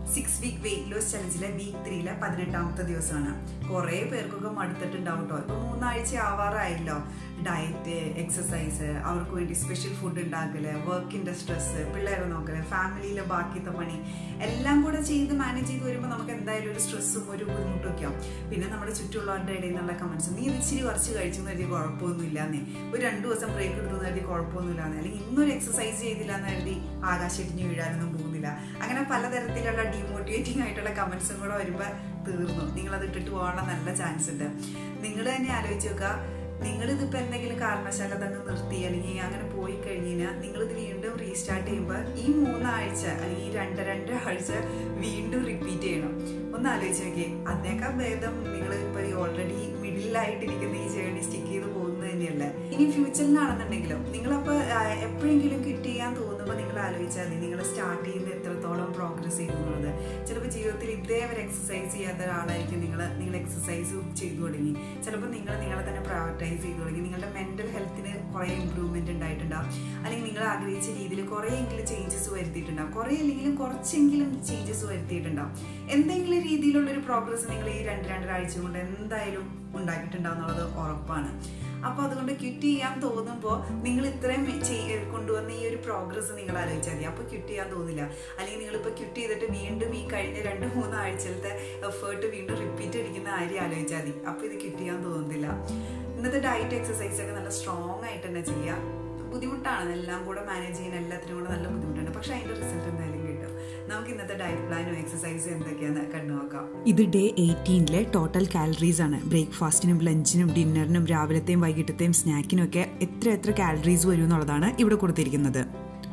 six week weight loss ചലഞ്ചിലെ week ത്രീയിലെ പതിനെട്ടാമത്തെ ദിവസമാണ് കുറേ പേർക്കൊക്കെ മടുത്തിട്ടുണ്ടാവും കേട്ടോ ഇപ്പൊ മൂന്നാഴ്ച ആവാറായല്ലോ ഡയറ്റ് എക്സസൈസ് അവർക്ക് വേണ്ടി സ്പെഷ്യൽ ഫുഡ് ഉണ്ടാക്കല് വർക്കിന്റെ സ്ട്രെസ് പിള്ളേരെ നോക്കല് ഫാമിലിയിലെ ബാക്കിത്തെ പണി എല്ലാം കൂടെ ചെയ്ത് മാനേജ് ചെയ്ത് വരുമ്പോൾ നമുക്ക് എന്തായാലും ഒരു സ്ട്രെസ്സും ഒരു ബുദ്ധിമുട്ടും ഒക്കെ ആവും പിന്നെ നമ്മുടെ ചുറ്റുമുള്ളവരുടെ ഇടയിൽ നിന്നുള്ള കമന്റ്സ് നീ ഇത് ഇച്ചിരി കുറച്ച് കഴിച്ചു കരുതി കുഴപ്പമൊന്നുമില്ലാന്നേ ഒരു രണ്ടു ദിവസം ബ്രേക്ക് എടുത്തു കരുതി കുഴപ്പമൊന്നുമില്ലാന്ന് അല്ലെങ്കിൽ ഇന്നൊരു എക്സസൈസ് ചെയ്തില്ല എന്ന് കരുതി ആകാശിടിഞ്ഞ് വീഴാനൊന്നും പോകുന്നില്ല അങ്ങനെ പലതരത്തിലുള്ള ഡിമോട്ടിവേറ്റിംഗ് ആയിട്ടുള്ള കമന്റ്സും കൂടെ വരുമ്പോൾ തീർന്നു നിങ്ങൾ അത് ഇട്ടിട്ട് പോകാനുള്ള നല്ല ചാൻസ് ഉണ്ട് നിങ്ങൾ തന്നെ ആലോചിച്ച് നോക്കുക നിങ്ങൾ ഇതിപ്പോ എന്തെങ്കിലും കാരണവശാൽ അതങ്ങ് നിർത്തി അല്ലെങ്കിൽ അങ്ങനെ പോയി കഴിഞ്ഞാൽ നിങ്ങൾ ഇത് വീണ്ടും റീസ്റ്റാർട്ട് ചെയ്യുമ്പോൾ ഈ മൂന്നാഴ്ച അല്ലെങ്കിൽ ഈ രണ്ട് രണ്ട് ആഴ്ച വീണ്ടും റിപ്പീറ്റ് ചെയ്യണം ഒന്ന് ആലോചിച്ച് നോക്കിയേ അതിനേക്കാൾ ഭേദം നിങ്ങൾ ഇപ്പൊ ഓൾറെഡി മിഡിലായിട്ടിരിക്കുന്ന ഈ ജേർണി സ്റ്റിക്ക് ചെയ്ത് പോകുന്നത് തന്നെയല്ലേ ഇനി ഫ്യൂച്ചറിലാണെന്നുണ്ടെങ്കിലും നിങ്ങളപ്പോൾ എപ്പോഴെങ്കിലും കിറ്റ് ചെയ്യാൻ തോന്നുമ്പോൾ നിങ്ങൾ ആലോചിച്ചാൽ മതി നിങ്ങൾ സ്റ്റാർട്ട് ചെയ്യുന്ന എത്രത്തോളം പ്രോഗ്രസ് ചെയ്തു എന്നുള്ളത് ചിലപ്പോൾ ജീവിതത്തിൽ ഇതേവരെ എക്സസൈസ് ചെയ്യാത്ത ഒരാളായിരിക്കും നിങ്ങൾ നിങ്ങൾ എക്സസൈസ് ചെയ്തു തുടങ്ങി ചിലപ്പോൾ നിങ്ങൾ നിങ്ങളെ തന്നെ പ്രയോറിറ്റൈസ് ചെയ്തു തുടങ്ങി നിങ്ങളുടെ മെന്റൽ ഹെൽത്തിന് കുറേ ഇമ്പ്രൂവ്മെന്റ് ഉണ്ടായിട്ടുണ്ടാവും അല്ലെങ്കിൽ നിങ്ങൾ ആഗ്രഹിച്ച രീതിയിൽ കുറേയെങ്കിലും ചേഞ്ചസ് വരുത്തിയിട്ടുണ്ടാവും കുറേ അല്ലെങ്കിലും കുറച്ചെങ്കിലും ചേഞ്ചസ് വരുത്തിയിട്ടുണ്ടാവും എന്തെങ്കിലും രീതിയിലുള്ള ഒരു പ്രോഗ്രസ് നിങ്ങൾ ഈ രണ്ട് രണ്ടരാഴ്ച കൊണ്ട് എന്തായാലും ഉണ്ടാക്കിയിട്ടുണ്ടാവും എന്നുള്ളത് ഉറപ്പാണ് അപ്പോൾ അതുകൊണ്ട് ക്വിറ്റ് ചെയ്യാൻ തോന്നുമ്പോൾ നിങ്ങൾ ഇത്രയും കൊണ്ടുവന്ന ഈ ഒരു പ്രോഗ്രസ് നിങ്ങൾ ആലോചിച്ചാൽ മതി അപ്പോൾ ക്വിറ്റ് ചെയ്യാൻ തോന്നില്ല അല്ലെങ്കിൽ നിങ്ങളിപ്പോൾ ക്വിറ്റ് ചെയ്തിട്ട് വീണ്ടും ഈ കഴിഞ്ഞ രണ്ട് മൂന്ന് ആഴ്ചയിലത്തെ എഫേർട്ട് വീണ്ടും റിപ്പീറ്റ് അടിക്കുന്ന കാര്യം ആലോചിച്ചാൽ മതി അപ്പോൾ ഇത് ക്വിറ്റ് ചെയ്യാൻ തോന്നുന്നില്ല ഇന്നത്തെ ഡയറ്റ് എക്സസൈസ് ഒക്കെ നല്ല സ്ട്രോങ് ആയിട്ട് തന്നെ ചെയ്യാം ബുദ്ധിമുട്ടാണ് എല്ലാം കൂടെ മാനേജ് ചെയ്യാൻ എല്ലാത്തിനും കൂടെ നല്ല ബുദ്ധിമുട്ടുണ്ട് പക്ഷെ അതിന്റെ റിസൾട്ട് എന്തായാലും കിട്ടും നമുക്ക് ഇന്നത്തെ ഡയറ്റ് പ്ലാനും എക്സസൈസും എന്തൊക്കെയാന്ന് കണ്ടു നോക്കാം ഇത് ഡേ എയ്റ്റീനിലെ ടോട്ടൽ കാലറീസ് ആണ് ബ്രേക്ക്ഫാസ്റ്റിനും ലഞ്ചിനും ഡിന്നറിനും രാവിലത്തെയും വൈകിട്ടത്തെയും സ്നാക്കിനും ഒക്കെ എത്ര എത്ര കാലറീസ് വരും എന്നുള്ളതാണ് ഇവിടെ കൊടുത്തിരിക്കുന്നത്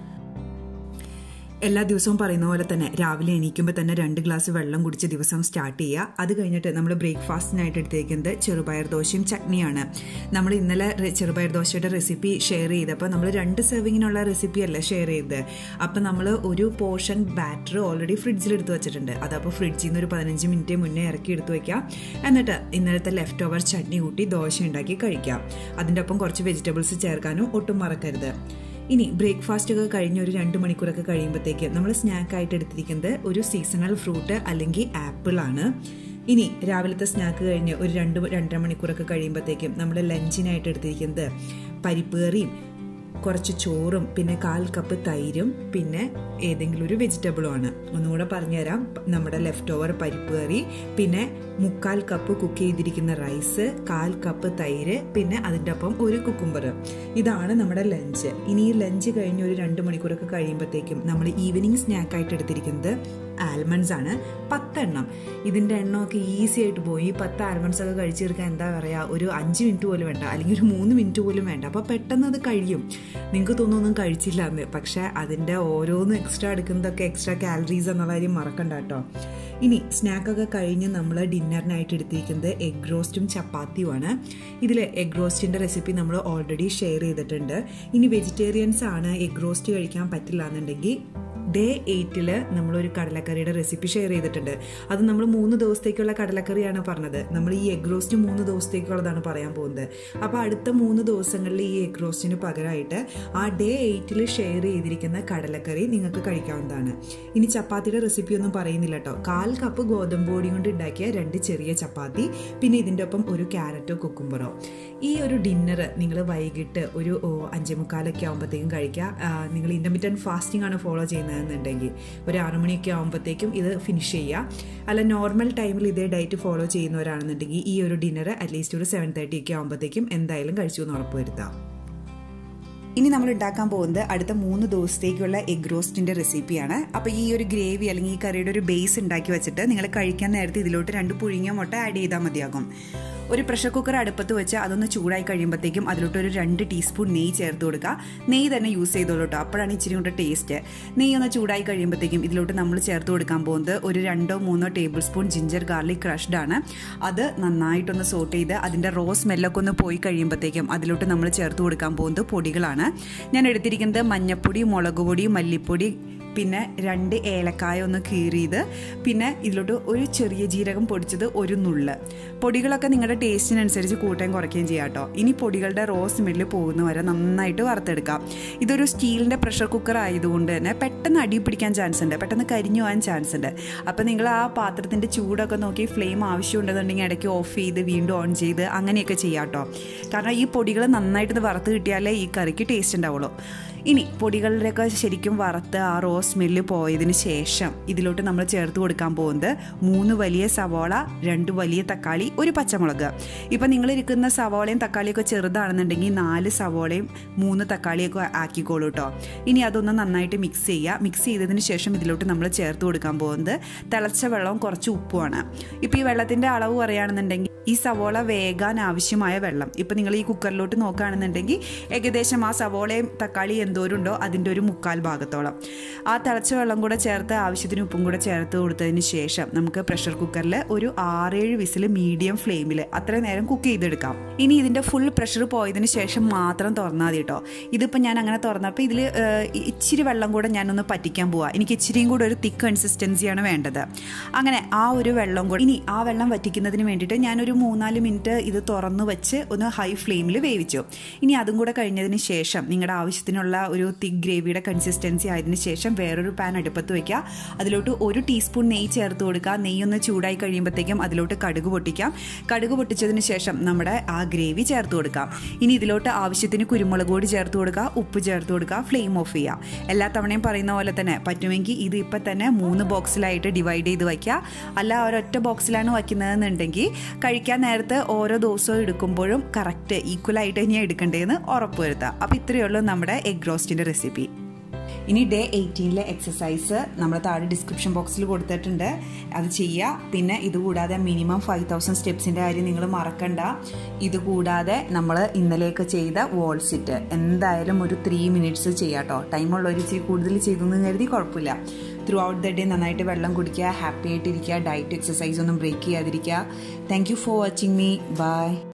എല്ലാ ദിവസവും പറയുന്ന പോലെ തന്നെ രാവിലെ എണീക്കുമ്പോൾ തന്നെ രണ്ട് ഗ്ലാസ് വെള്ളം കുടിച്ച് ദിവസം സ്റ്റാർട്ട് ചെയ്യുക അത് കഴിഞ്ഞിട്ട് നമ്മൾ ബ്രേക്ക്ഫാസ്റ്റിനായിട്ട് എടുത്തേക്കുന്നത് ചെറുപയർ ദോശയും ചട്നിയാണ് നമ്മൾ ഇന്നലെ ചെറുപയർ ദോശയുടെ റെസിപ്പി ഷെയർ ചെയ്തപ്പോൾ നമ്മൾ രണ്ട് സെർവിങ്ങിനുള്ള റെസിപ്പി അല്ല ഷെയർ ചെയ്തത് അപ്പം നമ്മൾ ഒരു പോർഷൻ ബാറ്റർ ഓൾറെഡി ഫ്രിഡ്ജിൽ എടുത്ത് വെച്ചിട്ടുണ്ട് അതപ്പോൾ ഫ്രിഡ്ജിൽ നിന്ന് ഒരു പതിനഞ്ച് മിനിറ്റ് മുന്നേ ഇറക്കി എടുത്ത് വെക്കാം എന്നിട്ട് ഇന്നലത്തെ ലെഫ്റ്റ് ഓവർ ചട്നി കൂട്ടി ദോശ ഉണ്ടാക്കി കഴിക്കാം അതിൻ്റെ ഒപ്പം കുറച്ച് വെജിറ്റബിൾസ് ചേർക്കാനും ഒട്ടും മറക്കരുത് ഇനി ബ്രേക്ക്ഫാസ്റ്റ് ഒക്കെ കഴിഞ്ഞ് ഒരു രണ്ട് മണിക്കൂറൊക്കെ കഴിയുമ്പോഴത്തേക്ക് നമ്മൾ സ്നാക്ക് ആയിട്ട് എടുത്തിരിക്കുന്നത് ഒരു സീസണൽ ഫ്രൂട്ട് അല്ലെങ്കിൽ ആപ്പിൾ ആണ് ഇനി രാവിലത്തെ സ്നാക്ക് കഴിഞ്ഞ് ഒരു രണ്ട് രണ്ടര മണിക്കൂറൊക്കെ കഴിയുമ്പോഴത്തേക്കും നമ്മൾ ലഞ്ചിനായിട്ട് എടുത്തിരിക്കുന്നത് പരിപ്പ് കറിയും കുറച്ച് ചോറും പിന്നെ കാൽ കപ്പ് തൈരും പിന്നെ ഏതെങ്കിലും ഒരു വെജിറ്റബിളും ആണ് ഒന്നുകൂടെ പറഞ്ഞുതരാം നമ്മുടെ ലെഫ്റ്റ് ഓവർ പരിപ്പ് കറി പിന്നെ മുക്കാൽ കപ്പ് കുക്ക് ചെയ്തിരിക്കുന്ന റൈസ് കാൽ കപ്പ് തൈര് പിന്നെ അതിൻ്റെ ഒപ്പം ഒരു കുക്കുംബർ ഇതാണ് നമ്മുടെ ലഞ്ച് ഇനി ഈ ലഞ്ച് കഴിഞ്ഞ് ഒരു രണ്ട് മണിക്കൂറൊക്കെ കഴിയുമ്പോഴത്തേക്കും നമ്മൾ ഈവനിങ് സ്നാക്കായിട്ട് എടുത്തിരിക്കുന്നത് ആൽമണ്ട്സ് ആണ് പത്തെണ്ണം ഇതിൻ്റെ എണ്ണമൊക്കെ ഈസി ആയിട്ട് പോയി പത്ത് ആൽമണ്ട്സ് ഒക്കെ കഴിച്ചു തീർക്കാൻ എന്താ പറയുക ഒരു അഞ്ച് മിനിറ്റ് പോലും വേണ്ട അല്ലെങ്കിൽ ഒരു മൂന്ന് മിനിറ്റ് പോലും വേണ്ട അപ്പോൾ പെട്ടെന്ന് അത് കഴിയും നിങ്ങൾക്ക് തോന്നുന്നൊന്നും കഴിച്ചില്ല എന്ന് പക്ഷേ അതിൻ്റെ ഓരോന്ന് എക്സ്ട്രാ എടുക്കുന്നതൊക്കെ എക്സ്ട്രാ കാലറീസ് എന്നുള്ള കാര്യം മറക്കണ്ട കേട്ടോ ഇനി സ്നാക്കൊക്കെ കഴിഞ്ഞ് നമ്മൾ ഡിന്നറിനായിട്ട് എടുത്തിരിക്കുന്നത് എഗ് റോസ്റ്റും ചപ്പാത്തിയുമാണ് ഇതിൽ എഗ് റോസ്റ്റിൻ്റെ റെസിപ്പി നമ്മൾ ഓൾറെഡി ഷെയർ ചെയ്തിട്ടുണ്ട് ഇനി വെജിറ്റേറിയൻസ് ആണ് എഗ് റോസ്റ്റ് കഴിക്കാൻ പറ്റില്ല എന്നുണ്ടെങ്കിൽ ഡേ എയ്റ്റിൽ നമ്മളൊരു കടലക്കറിയുടെ റെസിപ്പി ഷെയർ ചെയ്തിട്ടുണ്ട് അത് നമ്മൾ മൂന്ന് ദിവസത്തേക്കുള്ള കടലക്കറിയാണ് പറഞ്ഞത് നമ്മൾ ഈ എഗ് റോസ്റ്റ് മൂന്ന് ദിവസത്തേക്കുള്ളതാണ് പറയാൻ പോകുന്നത് അപ്പോൾ അടുത്ത മൂന്ന് ദിവസങ്ങളിൽ ഈ എഗ് റോസ്റ്റിന് പകരമായിട്ട് ആ ഡേ എയ്റ്റിൽ ഷെയർ ചെയ്തിരിക്കുന്ന കടലക്കറി നിങ്ങൾക്ക് കഴിക്കാവുന്നതാണ് ഇനി ചപ്പാത്തിയുടെ റെസിപ്പി ഒന്നും പറയുന്നില്ല കേട്ടോ കാൽ കപ്പ് ഗോതമ്പ് പൊടി കൊണ്ട് ഉണ്ടാക്കിയ രണ്ട് ചെറിയ ചപ്പാത്തി പിന്നെ ഇതിൻ്റെ ഒപ്പം ഒരു ക്യാരറ്റോ കുക്കുംബറോ ഈ ഒരു ഡിന്നർ നിങ്ങൾ വൈകിട്ട് ഒരു അഞ്ചേ മുക്കാലൊക്കെ ആകുമ്പോഴത്തേക്കും കഴിക്കുക നിങ്ങൾ ഇൻ്റർമീഡിയറ്റ് ഫാസ്റ്റിംഗ് ആണ് ഫോളോ ചെയ്യുന്നതെന്നുണ്ടെങ്കിൽ ഒരു ആറു മണിയൊക്കെ ആകുമ്പോഴത്തേക്കും ഇത് ഫിനിഷ് ചെയ്യുക അല്ല നോർമൽ ടൈമിൽ ഇതേ ഡയറ്റ് ഫോളോ ചെയ്യുന്നവരാണെന്നുണ്ടെങ്കിൽ ഈ ഒരു ഡിന്നർ അറ്റ്ലീസ്റ്റ് ഒരു സെവൻ തേർട്ടി ഒക്കെ ആകുമ്പോഴത്തേക്കും എന്തായാലും കഴിച്ചു എന്ന് ഉറപ്പുവരുത്താം ഇനി നമ്മൾ ഉണ്ടാക്കാൻ പോകുന്നത് അടുത്ത മൂന്ന് ദിവസത്തേക്കുള്ള എഗ് റോസ്റ്റിന്റെ റെസിപ്പിയാണ് അപ്പോൾ ഈ ഒരു ഗ്രേവി അല്ലെങ്കിൽ ഈ കറിയുടെ ഒരു ബേസ് ഉണ്ടാക്കി വെച്ചിട്ട് നിങ്ങൾ കഴിക്കാൻ നേരത്തെ ഇതിലോട്ട് രണ്ട് പുഴുങ്ങിയ മുട്ട ആഡ് ചെയ്താൽ മതിയാകും ഒരു പ്രഷർ കുക്കർ അടുപ്പത്ത് വെച്ച് അതൊന്ന് ചൂടായി കഴിയുമ്പോഴത്തേക്കും അതിലോട്ട് ഒരു രണ്ട് ടീസ്പൂൺ നെയ്യ് ചേർത്ത് കൊടുക്കുക നെയ്യ് തന്നെ യൂസ് ചെയ്തോളൂ കേട്ടോ അപ്പോഴാണ് ഇച്ചിരി കൂടെ ടേസ്റ്റ് നെയ്യ് ഒന്ന് ചൂടായി കഴിയുമ്പോഴത്തേക്കും ഇതിലോട്ട് നമ്മൾ ചേർത്ത് കൊടുക്കാൻ പോകുന്നത് ഒരു രണ്ടോ മൂന്നോ tablespoon ginger garlic crushed ആണ് അത് നന്നായിട്ടൊന്ന് സോട്ട് ചെയ്ത് അതിൻ്റെ റോ സ്മെല്ലൊക്കെ ഒന്ന് പോയി കഴിയുമ്പോഴത്തേക്കും അതിലോട്ട് നമ്മൾ ചേർത്ത് കൊടുക്കാൻ പോകുന്നത് പൊടികളാണ് ഞാൻ എടുത്തിരിക്കുന്നത് മഞ്ഞപ്പൊടി മുളക് പൊടി മല്ലിപ്പൊടി പിന്നെ രണ്ട് ഏലക്കായ ഒന്ന് കീറിയത് പിന്നെ ഇതിലോട്ട് ഒരു ചെറിയ ജീരകം പൊടിച്ചത് ഒരു നുള്ള് പൊടികളൊക്കെ നിങ്ങളുടെ ടേസ്റ്റിനനുസരിച്ച് കൂട്ടുകയും കുറയ്ക്കുകയും ചെയ്യാം കേട്ടോ ഇനി പൊടികളുടെ റോ സ്മെല്ല് പോകുന്ന വരെ നന്നായിട്ട് വറുത്തെടുക്കാം ഇതൊരു സ്റ്റീലിൻ്റെ പ്രഷർ കുക്കർ ആയതുകൊണ്ട് തന്നെ പെട്ടെന്ന് അടി പിടിക്കാൻ ചാൻസ് ഉണ്ട് പെട്ടെന്ന് കരിഞ്ഞു പോകാൻ ചാൻസ് ഉണ്ട് അപ്പോൾ നിങ്ങൾ ആ പാത്രത്തിൻ്റെ ചൂടൊക്കെ നോക്കി ഫ്ലെയിം ആവശ്യമുണ്ടെന്നുണ്ടെങ്കിൽ ഇടയ്ക്ക് ഓഫ് ചെയ്ത് വീണ്ടും ഓൺ ചെയ്ത് അങ്ങനെയൊക്കെ ചെയ്യാം കേട്ടോ കാരണം ഈ പൊടികൾ നന്നായിട്ട് വറുത്ത് കിട്ടിയാലേ ഈ കറിക്ക് ടേസ്റ്റ് ഉണ്ടാവുള്ളൂ ഇനി പൊടികളിലൊക്കെ ശരിക്കും വറുത്ത് ആ റോ സ്മെല്ല് പോയതിന് ശേഷം ഇതിലോട്ട് നമ്മൾ ചേർത്ത് കൊടുക്കാൻ പോകുന്നത് മൂന്ന് വലിയ സവോള രണ്ട് വലിയ തക്കാളി ഒരു പച്ചമുളക് ഇപ്പം നിങ്ങൾ ഇരിക്കുന്ന സവോളയും തക്കാളിയൊക്കെ ചെറുതാണെന്നുണ്ടെങ്കിൽ നാല് സവോളയും മൂന്ന് തക്കാളിയൊക്കെ ആക്കിക്കോളൂ കേട്ടോ ഇനി അതൊന്ന് നന്നായിട്ട് മിക്സ് ചെയ്യുക മിക്സ് ചെയ്തതിന് ശേഷം ഇതിലോട്ട് നമ്മൾ ചേർത്ത് കൊടുക്കാൻ പോകുന്നത് തിളച്ച വെള്ളവും കുറച്ച് ഉപ്പുമാണ് ഇപ്പോൾ ഈ വെള്ളത്തിൻ്റെ അളവ് പറയുകയാണെന്നുണ്ടെങ്കിൽ ഈ സവോള വേകാൻ ആവശ്യമായ വെള്ളം ഇപ്പം നിങ്ങൾ ഈ കുക്കറിലോട്ട് നോക്കുകയാണെന്നുണ്ടെങ്കിൽ ഏകദേശം ആ സവോളയും തക്കാളി എന്തോരുണ്ടോ അതിൻ്റെ ഒരു മുക്കാൽ ഭാഗത്തോളം ആ തിളച്ച വെള്ളം കൂടെ ചേർത്ത് ആവശ്യത്തിന് ഉപ്പും കൂടെ ചേർത്ത് കൊടുത്തതിന് ശേഷം നമുക്ക് പ്രഷർ കുക്കറിൽ ഒരു ആറേഴ് വിസിൽ മീഡിയം ഫ്ലെയിമിൽ അത്രയും നേരം കുക്ക് ചെയ്തെടുക്കാം ഇനി ഇതിൻ്റെ ഫുൾ പ്രഷർ പോയതിന് ശേഷം മാത്രം തുറന്നാൽ മതി കേട്ടോ ഇതിപ്പോൾ ഞാൻ അങ്ങനെ തുറന്നപ്പോൾ ഇതിൽ ഇച്ചിരി വെള്ളം കൂടെ ഞാനൊന്ന് പറ്റിക്കാൻ പോവാം എനിക്ക് ഇച്ചിരിയും കൂടെ ഒരു തിക്ക് കൺസിസ്റ്റൻസിയാണ് വേണ്ടത് അങ്ങനെ ആ ഒരു വെള്ളം കൂടെ ഇനി ആ വെള്ളം വറ്റിക്കുന്നതിന് വേണ്ടിയിട്ട് ഞാനൊരു മൂന്നാല് മിനിറ്റ് ഇത് തുറന്നു വെച്ച് ഒന്ന് ഹൈ ഫ്ലെയിമിൽ വേവിച്ചു ഇനി അതും കൂടെ കഴിഞ്ഞതിന് ശേഷം നിങ്ങളുടെ ആവശ്യത്തിനുള്ള ഒരു തിക് ഗ്രേവിയുടെ കൺസിസ്റ്റൻസി ആയതിനു ശേഷം വേറൊരു പാൻ അടുപ്പത്ത് വെക്കുക അതിലോട്ട് ഒരു ടീസ്പൂൺ നെയ്യ് ചേർത്ത് കൊടുക്കുക നെയ്യ് ഒന്ന് ചൂടായി കഴിയുമ്പോഴത്തേക്കും അതിലോട്ട് കടുക് പൊട്ടിക്കാം കടുക് പൊട്ടിച്ചതിന് ശേഷം നമ്മുടെ ആ ഗ്രേവി ചേർത്ത് കൊടുക്കാം ഇനി ഇതിലോട്ട് ആവശ്യത്തിന് കുരുമുളക് പൊടി ചേർത്ത് കൊടുക്കുക ഉപ്പ് ചേർത്ത് കൊടുക്കുക ഫ്ലെയിം ഓഫ് ചെയ്യുക എല്ലാ തവണയും പറയുന്ന പോലെ തന്നെ പറ്റുമെങ്കിൽ ഇത് ഇപ്പം തന്നെ മൂന്ന് ബോക്സിലായിട്ട് ഡിവൈഡ് ചെയ്ത് വയ്ക്കുക അല്ല ഒരൊറ്റ ബോക്സിലാണ് വയ്ക്കുന്നതെന്നുണ്ടെങ്കിൽ കഴിക്കാൻ നേരത്ത് ഓരോ ദിവസവും എടുക്കുമ്പോഴും കറക്റ്റ് ഈക്വലായിട്ട് തന്നെയാണ് എടുക്കേണ്ടതെന്ന് ഉറപ്പുവരുത്തുക അപ്പോൾ ഇത്രയേ ഉള്ളൂ നമ്മുടെ എഗ് റോസ്റ്റിൻ്റെ റെസിപ്പി ഇനി ഡേ എയ്റ്റീനിലെ എക്സസൈസ് നമ്മൾ താഴെ ഡിസ്ക്രിപ്ഷൻ ബോക്സിൽ കൊടുത്തിട്ടുണ്ട് അത് ചെയ്യുക പിന്നെ ഇതുകൂടാതെ മിനിമം ഫൈവ് തൗസൻഡ് സ്റ്റെപ്സിൻ്റെ കാര്യം നിങ്ങൾ മറക്കണ്ട ഇതുകൂടാതെ നമ്മൾ ഇന്നലെയൊക്കെ ചെയ്ത വോൾ സിറ്റ് എന്തായാലും ഒരു ത്രീ മിനിറ്റ്സ് ചെയ്യാം കേട്ടോ ടൈമുള്ള ഒരു ഇച്ചിരി കൂടുതൽ ചെയ്തെന്ന് കരുതി കുഴപ്പമില്ല ത്രൂ ഔട്ട് ദ ഡേ നന്നായിട്ട് വെള്ളം കുടിക്കുക ഹാപ്പി ആയിട്ടിരിക്കുക ഡയറ്റ് എക്സസൈസ് ഒന്നും ബ്രേക്ക് ചെയ്യാതിരിക്കുക thank you for watching me by